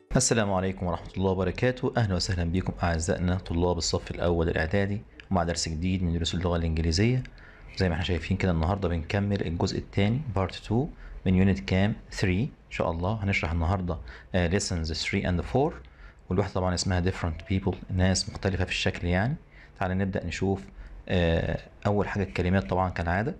السلام عليكم ورحمة الله وبركاته أهلا وسهلا بكم أعزائنا طلاب الصف الأول الإعدادي مع درس جديد من دروس اللغة الإنجليزية زي ما احنا شايفين كده النهاردة بنكمل الجزء الثاني بارت 2 من يونت كام 3 إن شاء الله هنشرح النهاردة uh, lessons 3 and 4 والواحدة طبعا اسمها different people ناس مختلفة في الشكل يعني تعالى نبدأ نشوف uh, أول حاجة الكلمات طبعا كالعادة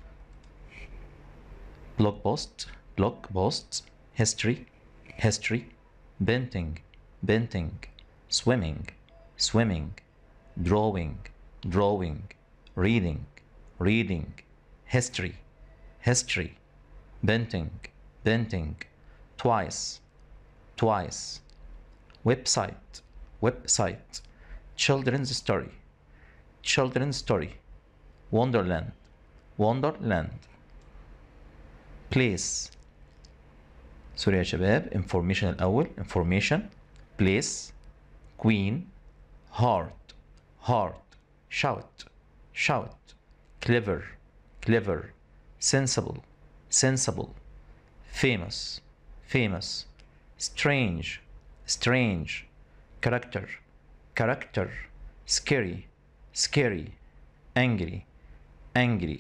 blog post blog posts history history painting painting swimming swimming drawing drawing reading reading history history painting painting twice twice website website children's story children's story wonderland wonderland place سوري يا شباب information الأول information place queen heart heart shout shout clever clever sensible sensible famous famous strange strange character character scary scary angry angry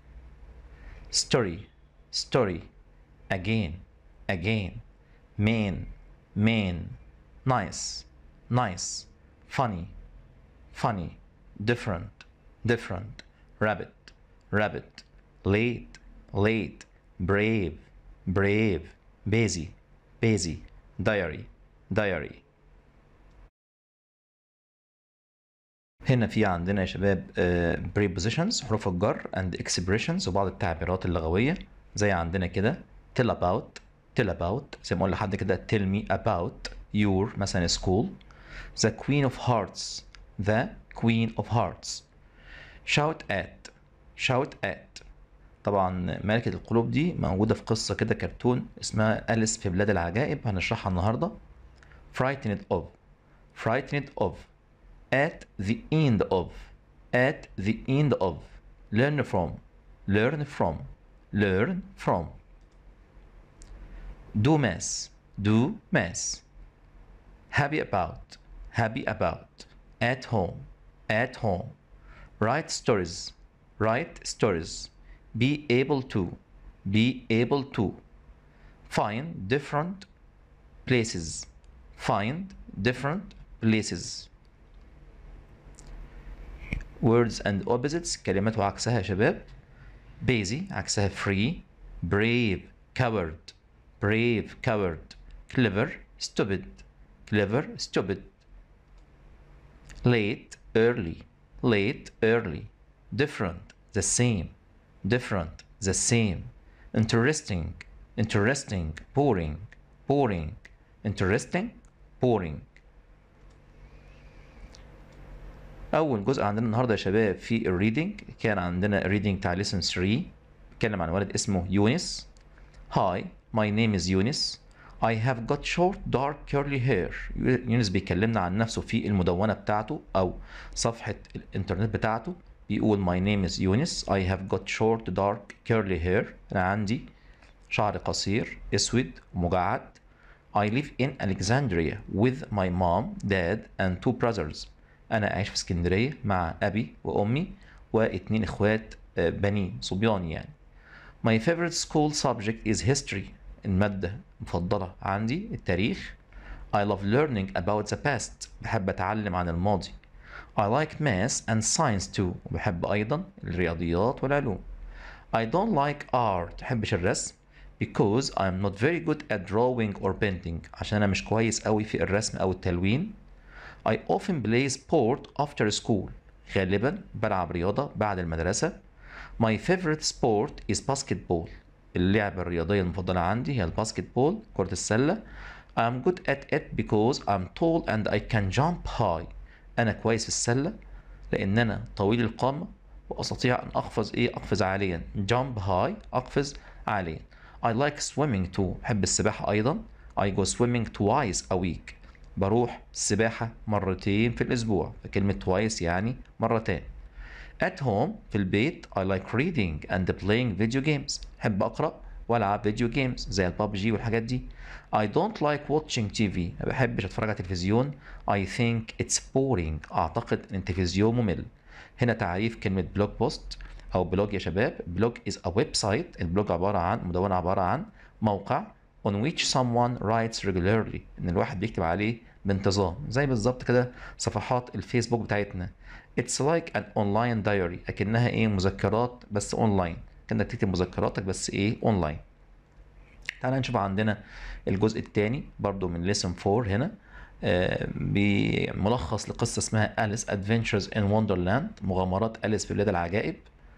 story story again again main main nice nice funny funny different different rabbit rabbit late late brave brave busy busy diary diary هنا في عندنا يا شباب uh, prepositions حروف الجر and expressions وبعض التعبيرات اللغوية زي عندنا كده tell about tell about زي ما اقول لحد كده tell me about your مثلا school the queen of hearts the queen of hearts shout at shout at طبعا ملكة القلوب دي موجودة في قصة كده كرتون اسمها أليس في بلاد العجائب هنشرحها النهاردة frightened of frightened of at the end of at the end of learn from learn from learn from do mass do mass happy about happy about at home at home write stories write stories be able to be able to find different places find different places words and opposites كلمات وعكسها يا شباب busy عكسها free brave coward brave coward clever stupid clever stupid late early late early different the same different the same interesting interesting boring boring interesting boring أول جزء عندنا النهاردة يا شباب في الريدنج كان عندنا الريدنج بتاع ليسن 3 بيتكلم عن ولد اسمه يونس Hi my name is Yunus I have got short dark curly hair يونس بيكلمنا عن نفسه في المدونة بتاعته أو صفحة الإنترنت بتاعته بيقول my name is Yunus I have got short dark curly hair أنا عندي شعر قصير أسود ومجعد I live in Alexandria with my mom, dad and two brothers أنا عايش في اسكندرية مع أبي وأمي واتنين إخوات بنين صبيان يعني My favorite school subject is history المادة المفضلة عندي التاريخ I love learning about the past بحب أتعلم عن الماضي I like math and science too وبحب أيضا الرياضيات والعلوم I don't like art محبش الرسم because I'm not very good at drawing or painting عشان أنا مش كويس أوي في الرسم أو التلوين I often play sport after school غالبا بلعب رياضة بعد المدرسة My favorite sport is basketball اللعبة الرياضية المفضلة عندي هي الباسكت بول كرة السلة I'm good at it because I'm tall and I can jump high أنا كويس في السلة لأن أنا طويل القامة وأستطيع أن أقفز إيه أقفز عاليا jump high أقفز عاليا I like swimming too بحب السباحة أيضا I go swimming twice a week بروح السباحة مرتين في الأسبوع فكلمة twice يعني مرتين At home في البيت I like reading and playing video games أحب أقرأ والعب فيديو جيمز زي الببجي والحاجات دي I don't like watching TV ما بحبش اتفرج على تلفزيون I think it's boring اعتقد ان التلفزيون ممل هنا تعريف كلمة بلوج بوست او بلوج يا شباب بلوج is a website البلوج عبارة عن مدونة عبارة عن موقع on which someone writes regularly ان الواحد بيكتب عليه بانتظام زي بالظبط كده صفحات الفيسبوك بتاعتنا It's like an online diary اكنها ايه مذكرات بس اونلاين كانك تكتب مذكراتك بس ايه اونلاين تعال نشوف عندنا الجزء الثاني برضو من lesson 4 هنا آه، بملخص لقصة اسمها أليس Adventures in Wonderland مغامرات أليس في بلاد العجائب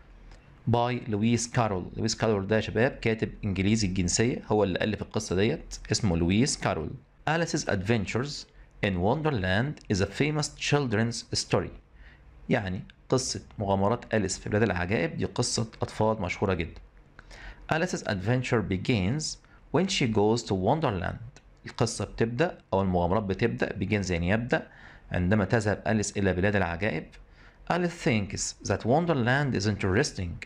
باي لويس كارول لويس كارول ده يا شباب كاتب انجليزي الجنسية هو اللي ألف القصة ديت اسمه لويس كارول Alice's Adventures in Wonderland is a famous children's story يعني قصة مغامرات أليس في بلاد العجائب دي قصة أطفال مشهورة جدا Alice's adventure begins when she goes to Wonderland القصة بتبدأ أو المغامرات بتبدأ begins يعني يبدأ عندما تذهب أليس إلى بلاد العجائب Alice thinks that Wonderland is interesting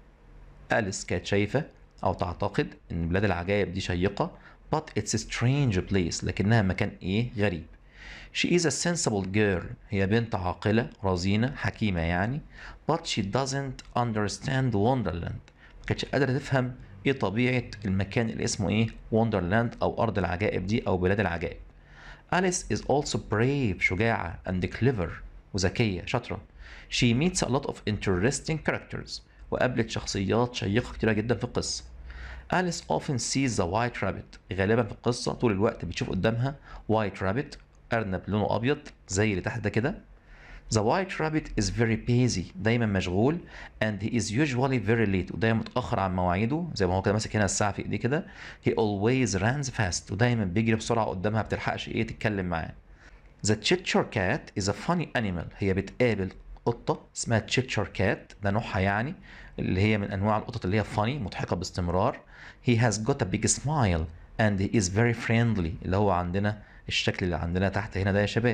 أليس كانت شايفة أو تعتقد إن بلاد العجائب دي شيقة but it's a strange place لكنها مكان إيه غريب She is a sensible girl هي بنت عاقلة رزينة حكيمة يعني but she doesn't understand Wonderland ما كانتش قادرة تفهم ايه طبيعة المكان اللي اسمه ايه وندرلاند او ارض العجائب دي او بلاد العجائب أليس is also brave شجاعة and clever وذكية شاطرة she meets a lot of interesting characters وقابلت شخصيات شيقة كتيرة جدا في القصة أليس often sees the white rabbit غالبا في القصة طول الوقت بتشوف قدامها white rabbit أرنب لونه أبيض زي اللي تحت ده كده The white rabbit is very busy دايما مشغول and he is usually very late ودايما متأخر عن مواعيده زي ما هو كده ماسك هنا الساعة في ايديه كده he always runs fast ودايما بيجري بسرعة قدامها بتلحقش ايه تتكلم معاه The Cheshire Cat is a funny animal هي بتقابل قطة اسمها Cheshire Cat ده نوعها يعني اللي هي من أنواع القطط اللي هي funny مضحكة باستمرار He has got a big smile and he is very friendly اللي هو عندنا الشكل اللي عندنا تحت هنا ده يا شباب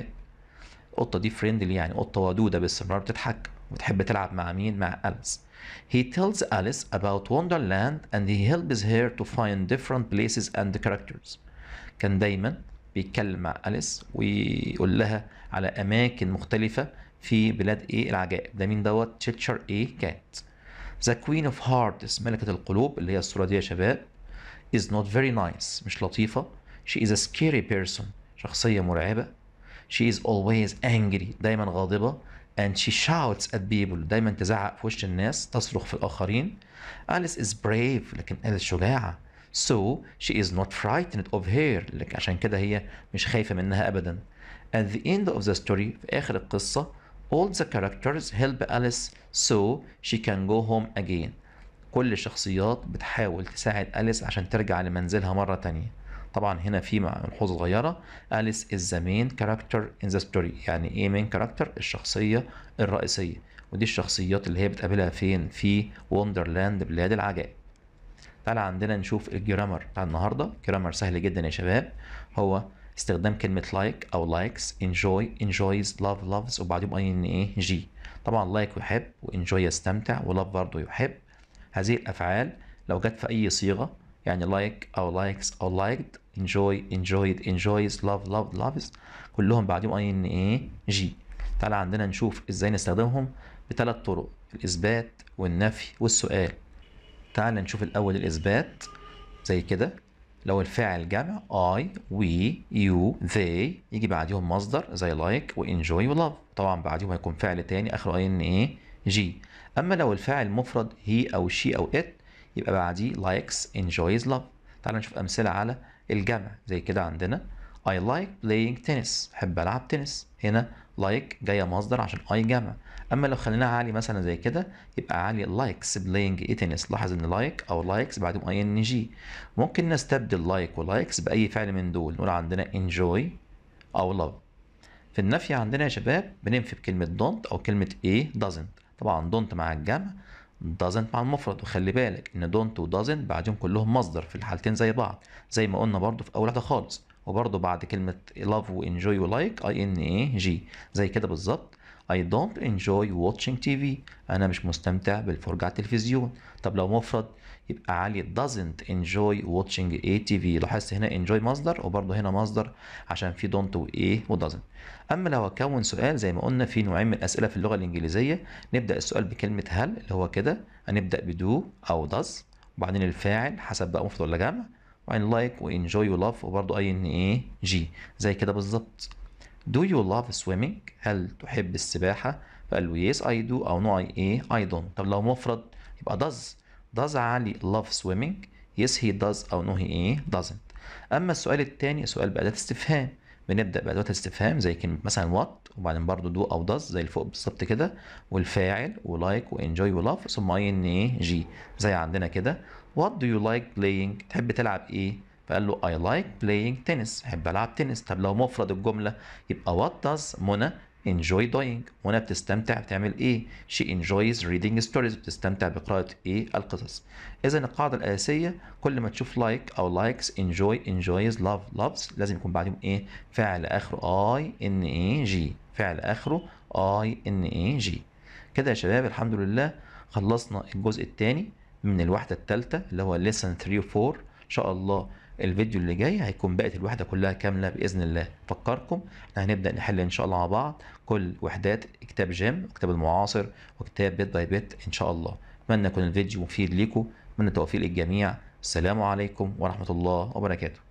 القطة دي فريندلي يعني قطة ودودة باستمرار بتضحك وبتحب تلعب مع مين؟ مع أليس. He tells Alice about Wonderland and he helps her to find different places and characters. كان دايما بيتكلم مع أليس ويقول لها على أماكن مختلفة في بلاد إيه العجائب. ده مين دوت؟ تشيتشر إيه كات. The Queen of Hearts ملكة القلوب اللي هي الصورة دي يا شباب is not very nice مش لطيفة. She is a scary person شخصية مرعبة. She is always angry دايما غاضبة and she shouts at people دايما تزعق في وش الناس تصرخ في الآخرين Alice is brave لكن أليس شجاعة so she is not frightened of her لكن عشان كده هي مش خايفة منها أبدا at the end of the story في آخر القصة all the characters help Alice so she can go home again كل الشخصيات بتحاول تساعد أليس عشان ترجع لمنزلها مرة تانية طبعا هنا في ملحوظة صغيرة أليس is the main character in the story يعني ايه main character الشخصية الرئيسية ودي الشخصيات اللي هي بتقابلها فين في وندرلاند بلاد العجائب تعالى عندنا نشوف الجرامر بتاع النهارده جرامر سهل جدا يا شباب هو استخدام كلمة like أو likes enjoy enjoys love loves وبعدهم اي ان ايه جي طبعا like يحب وenjoy يستمتع ولove برضه يحب هذه الأفعال لو جت في أي صيغة يعني like أو likes أو liked enjoy enjoyed enjoys love loved loves كلهم بعدهم اي ان ايه جي تعالى عندنا نشوف ازاي نستخدمهم بثلاث طرق الإثبات والنفي والسؤال تعال نشوف الأول الإثبات زي كده لو الفاعل جمع I we you they يجي بعديهم مصدر زي like و enjoy و love طبعا بعديهم هيكون فعل تاني آخره اي ان ايه جي أما لو الفاعل مفرد he أو she أو it يبقى بعديه likes enjoys love تعال نشوف أمثلة على الجمع زي كده عندنا I like playing tennis بحب ألعب تنس هنا like جاية مصدر عشان I جمع أما لو خليناها عالي مثلا زي كده يبقى عالي likes playing إيه tennis لاحظ إن like أو likes بعدهم ing ممكن نستبدل like و likes بأي فعل من دول نقول عندنا enjoy أو love في النفي عندنا يا شباب بننفي بكلمة don't أو كلمة ايه doesn't طبعا don't مع الجمع doesn't مع المفرد وخلي بالك ان don't و doesn't بعدهم كلهم مصدر في الحالتين زي بعض زي ما قلنا برضو في اول واحده خالص وبرضو بعد كلمه love و enjoy و like i n a g زي كده بالظبط I don't enjoy watching TV أنا مش مستمتع بالفرجة على التلفزيون طب لو مفرد يبقى علي doesn't enjoy watching a TV لاحظت هنا enjoy مصدر وبرضه هنا مصدر عشان في don't و a و doesn't أما لو هكون سؤال زي ما قلنا في نوعين من الأسئلة في اللغة الإنجليزية نبدأ السؤال بكلمة هل اللي هو كده هنبدأ بدو أو does وبعدين الفاعل حسب بقى مفرد ولا جمع وبعدين like وانجوي ولاف وبرضه اي ان ايه جي زي كده بالظبط Do you love swimming؟ هل تحب السباحة؟ فقال له yes I do أو no I ايه I don't طب لو مفرد يبقى does does علي love swimming؟ yes he does أو no he ايه doesn't أما السؤال التاني سؤال بأداة استفهام بنبدأ بأدوات الاستفهام زي كلمة مثلا what وبعدين برضو do أو does زي اللي فوق بالظبط كده والفاعل ولايك وانجوي ولاف ثم اي ان ايه جي زي عندنا كده what do you like playing تحب تلعب ايه فقال له I like playing tennis أحب ألعب تنس طب لو مفرد الجملة يبقى what does منى enjoy doing منى بتستمتع بتعمل ايه she enjoys reading stories بتستمتع بقراءة ايه القصص اذا القاعدة الأساسية كل ما تشوف like أو likes enjoy enjoys love loves لازم يكون بعدهم ايه فعل آخره I N A G فعل آخره I N A G كده يا شباب الحمد لله خلصنا الجزء الثاني من الوحدة الثالثة اللي هو lesson 3 و 4 إن شاء الله الفيديو اللي جاي هيكون بقت الوحدة كلها كاملة بإذن الله فكركم احنا هنبدأ نحل إن شاء الله مع بعض كل وحدات كتاب جيم وكتاب المعاصر وكتاب بيت باي بيت إن شاء الله أتمنى يكون الفيديو مفيد ليكم أتمنى التوفيق للجميع السلام عليكم ورحمة الله وبركاته